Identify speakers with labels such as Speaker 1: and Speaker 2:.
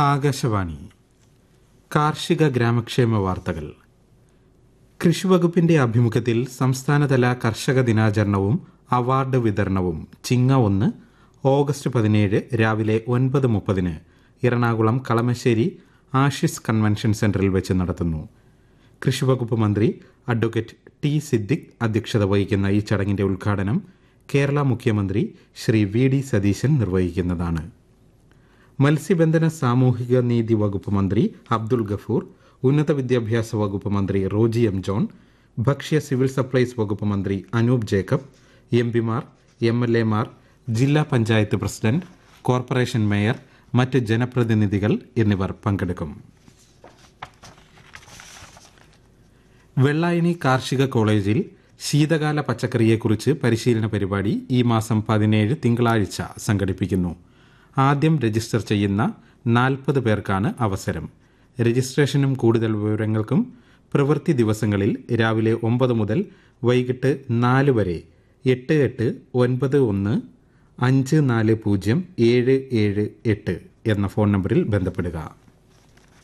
Speaker 1: ആകാശവാണി കാർഷിക ഗ്രാമക്ഷേമ വാർത്തകൾ കൃഷിവകുപ്പിന്റെ ആഭിമുഖ്യത്തിൽ സംസ്ഥാനതല കർഷക ദിനാചരണവും അവാർഡ് വിതരണവും ചിങ്ങ ഒന്ന് ഓഗസ്റ്റ് പതിനേഴ് രാവിലെ ഒൻപത് മുപ്പതിന് എറണാകുളം കളമശ്ശേരി ആഷിസ് കൺവെൻഷൻ സെന്ററിൽ വെച്ച് നടത്തുന്നു കൃഷിവകുപ്പ് മന്ത്രി അഡ്വക്കേറ്റ് ടി സിദ്ദിഖ് അധ്യക്ഷത വഹിക്കുന്ന ഈ ചടങ്ങിന്റെ ഉദ്ഘാടനം കേരള മുഖ്യമന്ത്രി ശ്രീ വി ഡി സതീശൻ നിർവഹിക്കുന്നതാണ് മത്സ്യബന്ധന സാമൂഹിക നീതി വകുപ്പ് മന്ത്രി അബ്ദുൾ ഗഫൂർ ഉന്നത വിദ്യാഭ്യാസ വകുപ്പ് മന്ത്രി റോജി എം ജോൺ ഭക്ഷ്യ സിവിൽ സപ്ലൈസ് വകുപ്പ് മന്ത്രി അനൂപ് ജേക്കബ് എം പിമാർ എം എൽ എമാർ ജില്ലാ പഞ്ചായത്ത് പ്രസിഡന്റ് കോർപ്പറേഷൻ മേയർ മറ്റ് ജനപ്രതിനിധികൾ എന്നിവർ പങ്കെടുക്കും വെള്ളായണി കാർഷിക കോളേജിൽ ശീതകാല പച്ചക്കറിയെക്കുറിച്ച് പരിശീലന പരിപാടി ഈ മാസം പതിനേഴ് തിങ്കളാഴ്ച സംഘടിപ്പിക്കുന്നു ആദ്യം രജിസ്റ്റർ ചെയ്യുന്ന നാൽപ്പത് പേർക്കാണ് അവസരം രജിസ്ട്രേഷനും കൂടുതൽ വിവരങ്ങൾക്കും പ്രവൃത്തി ദിവസങ്ങളിൽ രാവിലെ ഒമ്പത് മുതൽ വൈകിട്ട് നാല് വരെ എട്ട് എട്ട് ഒൻപത് ഒന്ന് അഞ്ച് നാല് പൂജ്യം ഏഴ് ഏഴ് എട്ട് എന്ന ഫോൺ നമ്പറിൽ ബന്ധപ്പെടുക